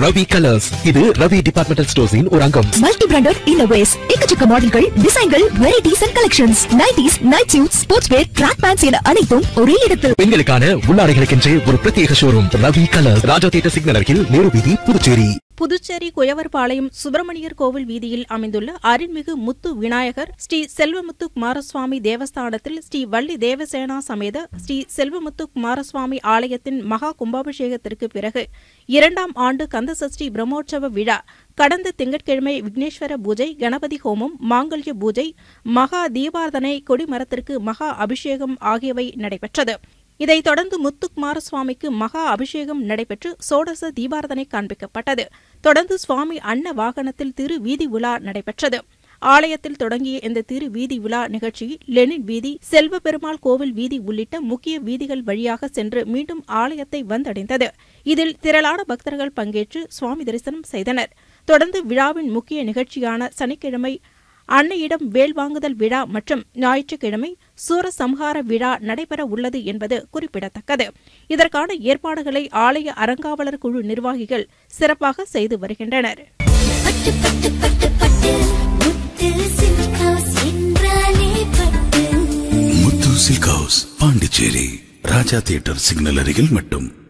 Ravi colours இது Ravi departmental ஸ்டோர்ஸின் ஒரு அங்கம் மல்டி பிராண்டட் இன்னோவேஸ் எக்கச்சக்க மாடல்கள் டிசைன்கள் varieties and collections nighties night suit sports wear track pants என அனைத்தும் ஒரே இடத்தில் பெண்களுக்கான உள்ளாடைகளுக்கென்றே ஒரு பிரத்யேக showroom Ravi colours Raja theatre signal அருகில் நேரு வீதி புதுச்சேரி புதுச்சேரி குயவர்பாளையம் சுப்பிரமணியர் கோவில் வீதியில் அமைந்துள்ள அருள்மிகு முத்து விநாயகர் ஸ்ரீ செல்வமுத்து குமாரசுவாமி தேவஸ்தானத்தில் ஸ்ரீ வள்ளி தேவசேனா சமேத ஸ்ரீ செல்வமுத்து குமாரசுவாமி ஆலயத்தின் மகா கும்பாபிஷேகத்திற்கு பிறகு இரண்டாம் ஆண்டு கந்தசஷ்டி பிரம்மோற்சவ விழா கடந்த திங்கட்கிழமை விக்னேஸ்வர பூஜை கணபதி ஹோமம் மாங்கல்ய பூஜை மகா தீபார்த்தனை கொடிமரத்திற்கு மகா அபிஷேகம் ஆகியவை நடைபெற்றது இதைத் தொடர்ந்து முத்து குமாரசுவாமிக்கு மகா அபிஷேகம் நடைபெற்று சோடச தீபாரதனை காண்பிக்கப்பட்டது தொடர்ந்து சுவாமி அன்ன வாகனத்தில் திரு வீதி உலா நடைபெற்றது ஆலயத்தில் தொடங்கிய இந்த திரு வீதி உலா நிகழ்ச்சியில் லெனின் வீதி செல்வ பெருமாள் கோவில் வீதி உள்ளிட்ட முக்கிய வீதிகள் வழியாக சென்று மீண்டும் ஆலயத்தை வந்தடைந்தது இதில் திரளான பக்தர்கள் பங்கேற்று சுவாமி தரிசனம் செய்தனர் தொடர்ந்து விழாவின் முக்கிய நிகழ்ச்சியான சனிக்கிழமை அன்னையிடம் வேல் வாங்குதல் விழா மற்றும் ஞாயிற்றுக்கிழமை சூரசம்ஹார விழா நடைபெற உள்ளது என்பது குறிப்பிடத்தக்கது இதற்கான ஏற்பாடுகளை ஆலய அறங்காவலர் குழு நிர்வாகிகள் சிறப்பாக செய்து வருகின்றனர் பட்டு பட்டு பட்டு பட்டு முத்து சில்க் ஹவுஸ் என்றாலே பட்டு Muthu silk house Pondicherry Raja theatre signal அருகில் மட்டும்